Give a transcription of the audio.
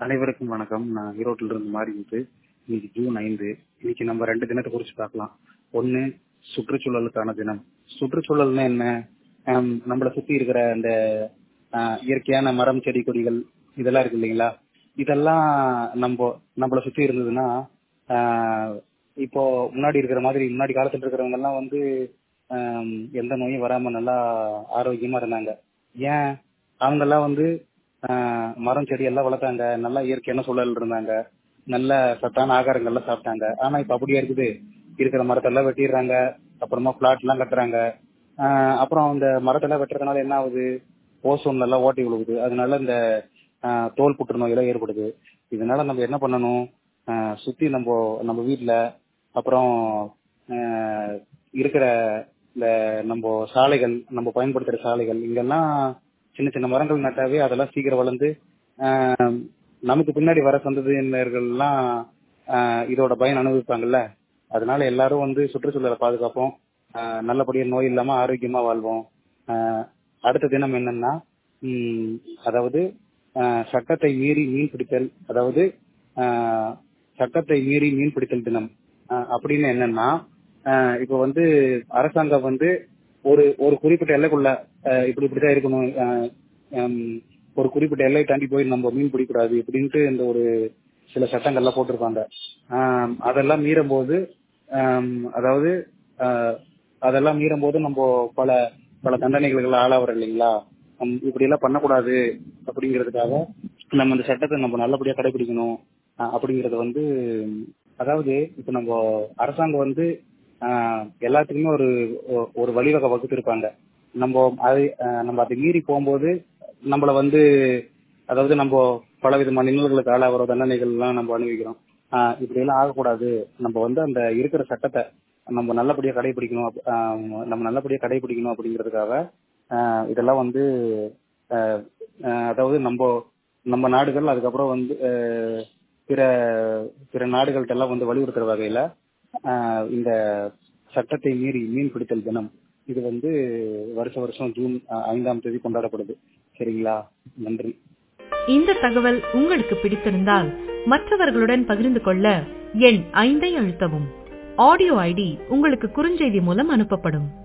அனைவருக்கும் வணக்கம் நான் ஈரோட்டில் இருந்து மாறிமுத்து இன்னைக்கு ஜூன் ஐந்து இன்னைக்கு நம்ம ரெண்டு தினத்தை குறிச்சு பார்க்கலாம் ஒன்னு சுற்றுச்சூழலுக்கான தினம் சுற்றுச்சூழல்னா என்ன ஆம், நம்மளை சுத்தி இருக்கிற அந்த ஆ, இயற்கையான மரம் செடி கொடிகள் இதெல்லாம் இருக்கு இல்லைங்களா இதெல்லாம் நம்ம நம்மளை சுத்தி இருந்ததுன்னா ஆ, இப்போ முன்னாடி இருக்கிற மாதிரி முன்னாடி காலத்துல இருக்கிறவங்க எல்லாம் வந்து ஆம், எந்த நோயும் வராம நல்லா ஆரோக்கியமா இருந்தாங்க ஏன் அவங்க எல்லாம் வந்து ஆஹ் மரம் செடி எல்லாம் வளர்த்தாங்க நல்லா இயற்கையான சூழல் இருந்தாங்க நல்ல சத்தான ஆகாரங்கள்லாம் சாப்பிட்டாங்க ஆனா இப்ப அப்படியே இருக்குது இருக்கிற மரத்தெல்லாம் வெட்டிடுறாங்க அப்புறமா பிளாட் எல்லாம் கட்டுறாங்க ஆஹ் அப்புறம் அந்த மரத்தெல்லாம் வெட்டுறதுனால என்ன ஆகுது ஓசோன்ல எல்லாம் ஓட்டி விழுகுது அதனால இந்த ஆஹ் தோல் புற்றுநோய் எல்லாம் ஏற்படுது இதனால நம்ம என்ன பண்ணணும் ஆஹ் சுத்தி நம்ம நம்ம வீட்ல அப்புறம் ஆஹ் இருக்கிற இந்த நம்ம சாலைகள் நம்ம பயன்படுத்துற சாலைகள் இங்கெல்லாம் சின்ன சின்ன மரங்கள் நட்டாவே அதெல்லாம் சீக்கிரம் வளர்ந்து ஆஹ் நமக்கு பின்னாடி வர சந்ததியினர்கள் எல்லாம் ஆஹ் இதோட பயன் அனுபவிப்பாங்கல்ல அதனால எல்லாரும் வந்து சுற்றுச்சூழலை பாதுகாப்போம் ஆஹ் நல்லபடியா நோய் இல்லாம ஆரோக்கியமா வாழ்வோம் ஆஹ் அடுத்த தினம் என்னன்னா உம் அதாவது ஆஹ் சட்டத்தை மீறி மீன் பிடித்தல் அதாவது ஆஹ் சட்டத்தை மீறி மீன் பிடித்தல் தினம் ஆஹ் அப்படின்னு என்னன்னா ஆஹ் இப்ப வந்து அரசாங்கம் வந்து ஒரு ஒரு குறிப்பிட்ட எல்லைக்குள்ள ஆஹ் இப்படி இப்படிதான் இருக்கணும் ஆஹ் ஹம் ஒரு குறிப்பிட்ட எல்லை தாண்டி போய் நம்ம மீன் பிடிக்கூடாது இப்படின்ட்டு இந்த ஒரு சில சட்டங்கள்லாம் போட்டிருப்பாங்க ஆஹ் அதெல்லாம் மீறும் போது ஆஹ் அதாவது ஆஹ் அதெல்லாம் மீறும் போது நம்ம பல பல தண்டனைகளுக்கு ஆளாகிறோம் இல்லைங்களா ஹம் இப்படி எல்லாம் பண்ணக்கூடாது அப்படிங்கிறதுக்காக நம்ம இந்த சட்டத்தை நம்ம நல்லபடியா கடைபிடிக்கணும் ஆஹ் அப்படிங்கறது வந்து அதாவது இப்ப நம்ம அரசாங்கம் வந்து ஆஹ் எல்லாத்துக்குமே ஒரு ஒ- ஒரு வழிவகை வகுத்திருப்பாங்க நம்ம அது ஆஹ் நம்ம அதை மீறி போகும்போது நம்மள வந்து அதாவது நம்ம பல விதமான இன்னல்களுக்கு ஆளாகிற தண்டனைகள் எல்லாம் நம்ம அனுபவிக்கிறோம் ஆஹ் இப்படி எல்லாம் ஆகக்கூடாது நம்ம வந்து அந்த இருக்கிற சட்டத்தை நம்ம நல்லபடியா கடைபிடிக்கணும் அப்- ஆஹ் நம்ம நல்லபடியா கடைபிடிக்கணும் அப்படிங்கிறதுக்காக ஆஹ் இதெல்லாம் வந்து ஆஹ் ஆஹ் அதாவது நம்ம நம்ம நாடுகள் அதுக்கப்புறம் வந்து ஆஹ் பிற பிற நாடுகள்ட்ட எல்லாம் வந்து வலியுறுத்துற வகையில ஆஹ் இந்த சட்டத்தை மீறி மீன் பிடித்தல் தினம் இது வந்து வருஷ வருஷம் ஜூன் ஆஹ் ஐந்தாம் தேதி கொண்டாடப்படுது சரிங்களா நன்றி இந்த தகவல் உங்களுக்கு பிடித்திருந்தால் மற்றவர்களுடன் பகிர்ந்து கொள்ள எண் ஐந்தை அழுத்தவும் ஆடியோ ஐடி உங்களுக்கு குறுஞ்செய்தி மூலம் அனுப்பப்படும்